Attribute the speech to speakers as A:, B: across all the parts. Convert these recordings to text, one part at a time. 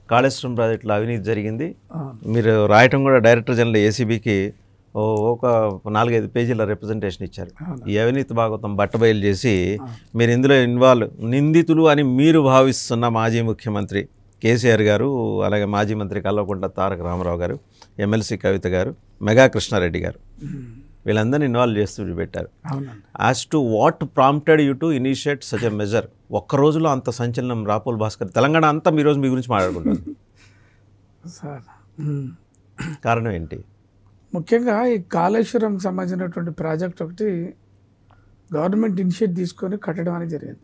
A: కాళేశ్వరం ప్రాజెక్టులో అవినీతి జరిగింది
B: అవును.
A: మీరు రాయటం కూడా డైరెక్టర్ జనరల్ ఏసీబీకి ఒక నాలుగైదు పేజీల రిప్రజెంటేషన్ ఇచ్చారు
B: అవును.
A: ఈ అవినీతి భాగవతం బట్టబయలు చేసి మీరు ఇందులో ఇన్వాల్వ్ నిందితులు అని మీరు భావిస్తున్న మాజీ ముఖ్యమంత్రి కేసీఆర్ గారు అలాగే మాజీ మంత్రి కల్వకుంట్ల తారక రామారావు గారు ఎమ్మెల్సీ కవిత గారు మెగా కృష్ణారెడ్డి గారు వీళ్ళందరినీ ఇన్వాల్వ్ చేస్తూ పెట్టారు
B: అవునండి
A: as to what prompted you to initiate such a measure ఒక్క రోజులో అంత సంచలనం రాపోల్ భాస్కర్ తెలంగాణ అంతా మీ రోజు మీ గురించి మాట్లాడుకుంటుంది
B: సార్ మ్మ్.
A: కారణం ఏంటి
B: ముఖ్యంగా ఈ కాళేశ్వరం సంబంధించినటువంటి ప్రాజెక్ట్ ఒకటి గవర్నమెంట్ ఇనిషియేట్ తీసుకొని కట్టడం అనేది జరిగింది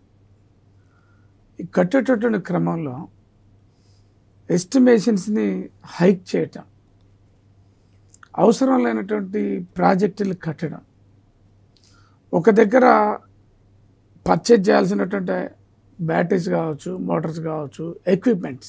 B: ఈ కట్టేటటువంటి క్రమంలో ఎస్టిమేషన్స్ని హైక్ చేయటం అవసరం లేనటువంటి ప్రాజెక్టులు కట్టడం ఒక దగ్గర పర్చేజ్ చేయాల్సినటువంటి బ్యాటరీస్ కావచ్చు మోటార్స్ కావచ్చు ఎక్విప్మెంట్స్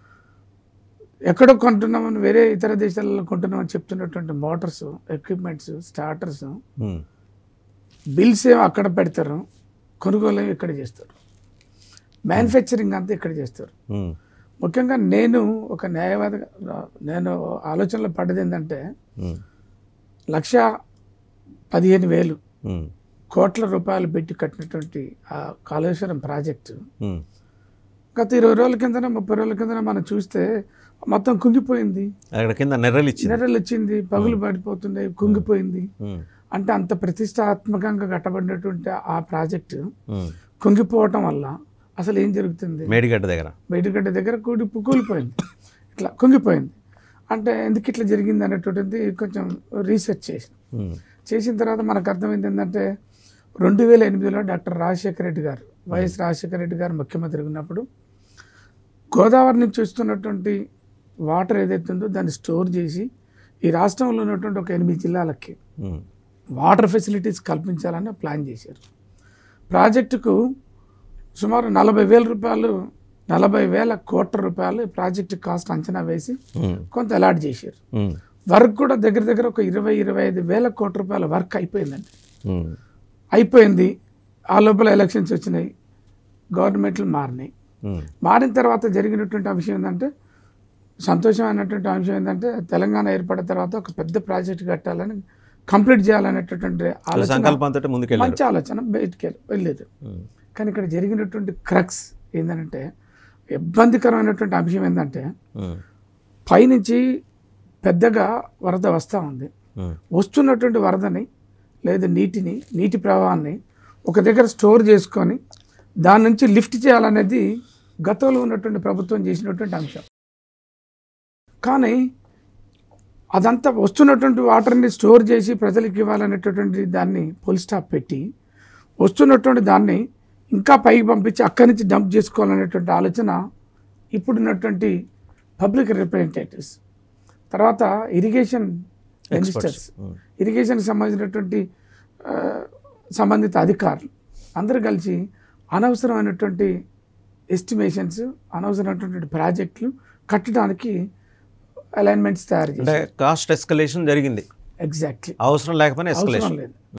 B: ఎక్కడో కొంటున్నామని వేరే ఇతర దేశాలలో కొంటున్నామని చెప్తున్నటువంటి motors equipments starters
A: Hmm.
B: Bills ఏమో అక్కడ పెడతారు కొనుగోలు ఏమో ఇక్కడ చేస్తారు మ్యానుఫ్యాక్చరింగ్ అంతా ఇక్కడ చేస్తారు
A: Hmm.
B: ముఖ్యంగా నేను ఒక న్యాయవాదిగా నేను ఆలోచనలో పడ్డది ఏంటంటే
A: Hmm.
B: లక్ష పదిహేను వేలు
A: Hmm.
B: కోట్ల రూపాయలు పెట్టి కట్టినటువంటి ఆ కాళేశ్వరం ప్రాజెక్టు
A: Hmm.
B: గత ఇరవై రోజుల కిందన ముప్పై రోజుల కిందన మనం చూస్తే మొత్తం కుంగిపోయింది
A: అక్కడ కింద నెర్రలు ఇచ్చింది
B: నెర్రలు వచ్చింది పగులు పడిపోతున్నాయి కుంగిపోయింది
A: Hmm.
B: అంటే అంత ప్రతిష్టాత్మకంగా కట్టబడినటువంటి ఆ ప్రాజెక్టు
A: Hmm.
B: కుంగిపోవటం వల్ల అసలు ఏం జరుగుతుంది
A: మేడిగడ్డ దగ్గర
B: బయటగడ్డ దగ్గర కూడి కూలిపోయింది ఇట్లా కుంగిపోయింది అంటే ఎందుకు ఇట్లా జరిగింది అనేటువంటిది కొంచెం రీసెర్చ్ చేసిన
A: Hmm.
B: చేసిన తర్వాత మనకు అర్థమైంది ఏంటంటే రెండు వేల ఎనిమిదిలో డాక్టర్ రాజశేఖర రెడ్డి గారు వైఎస్ రాజశేఖర రెడ్డి గారు ముఖ్యమంత్రి ఉన్నప్పుడు గోదావరి నుంచి వస్తున్నటువంటి వాటర్ ఏదైతే ఉందో దాన్ని స్టోర్ చేసి ఈ రాష్ట్రంలో ఉన్నటువంటి ఒక ఎనిమిది జిల్లాలకి
A: Hmm.
B: వాటర్ ఫెసిలిటీస్ కల్పించాలని ప్లాన్ చేశారు ప్రాజెక్టుకు సుమారు నలభై వేల రూపాయలు నలభై వేల కోట్ల రూపాయలు ఈ ప్రాజెక్టు కాస్ట్ అంచనా వేసి
A: Hmm.
B: కొంత అలాట్ చేశారు
A: Hmm.
B: వర్క్ కూడా దగ్గర దగ్గర ఒక ఇరవై ఇరవై ఐదు వేల కోట్ల రూపాయల వర్క్ అయిపోయిందండి
A: Hmm.
B: అయిపోయింది ఆ లోపల ఎలక్షన్స్ వచ్చినాయి గవర్నమెంట్లు మారినాయి
A: Hmm.
B: మారిన తర్వాత జరిగినటువంటి అంశం ఏంటంటే సంతోషమైనటువంటి అంశం ఏంటంటే తెలంగాణ ఏర్పడిన తర్వాత ఒక పెద్ద ప్రాజెక్ట్ కట్టాలని కంప్లీట్ చేయాలనేటటువంటి
A: వాళ్ళ
B: ఆలోచన
A: సంకల్పంతో ముందుకెళ్ళారు
B: మంచి ఆలోచన బయటికి వెళ్ళి- వెళ్ళలేదు
A: Hmm.
B: కానీ ఇక్కడ జరిగినటువంటి క్రక్స్ ఏంటంటే ఇబ్బందికరమైనటువంటి అంశం ఏంటంటే
A: Hmm.
B: పైనుంచి పెద్దగా వరద వస్తూ ఉంది
A: Hmm.
B: వస్తున్నటువంటి వరదని లేదా నీటిని నీటి ప్రవాహాన్ని ఒక దగ్గర స్టోర్ చేసుకొని దాని నుంచి లిఫ్ట్ చేయాలనేది గతంలో ఉన్నటువంటి ప్రభుత్వం చేసినటువంటి అంశం కానీ అదంతా వస్తున్నటువంటి వాటర్ని స్టోర్ చేసి ప్రజలకు ఇవ్వాలనేటటువంటి దాన్ని ఫుల్ స్టాప్ పెట్టి వస్తున్నటువంటి దాన్ని ఇంకా పైకి పంపించి అక్కడి నుంచి డంప్ చేసుకోవాలనేటువంటి ఆలోచన ఇప్పుడున్నటువంటి పబ్లిక్ రిప్రజెంటేటివ్స్ తర్వాత ఇరిగేషన్ మినిస్టర్స్
A: Hmm.
B: ఇరిగేషన్కి సంబంధించినటువంటి ఆ, సంబంధిత అధికారులు అందరూ కలిసి అనవసరమైనటువంటి ఎస్టిమేషన్స్ అనవసరమైనటువంటి ప్రాజెక్టులు కట్టడానికి అలైన్మెంట్స్ తయారు
A: అంటే
B: చేశారు
A: కాస్ట్ ఎస్కలేషన్ జరిగింది
B: ఎగ్జాక్ట్లీ
A: అవసరం లేకపోయినా
B: అవసరం
A: ఎస్కలేషన్
B: లేదు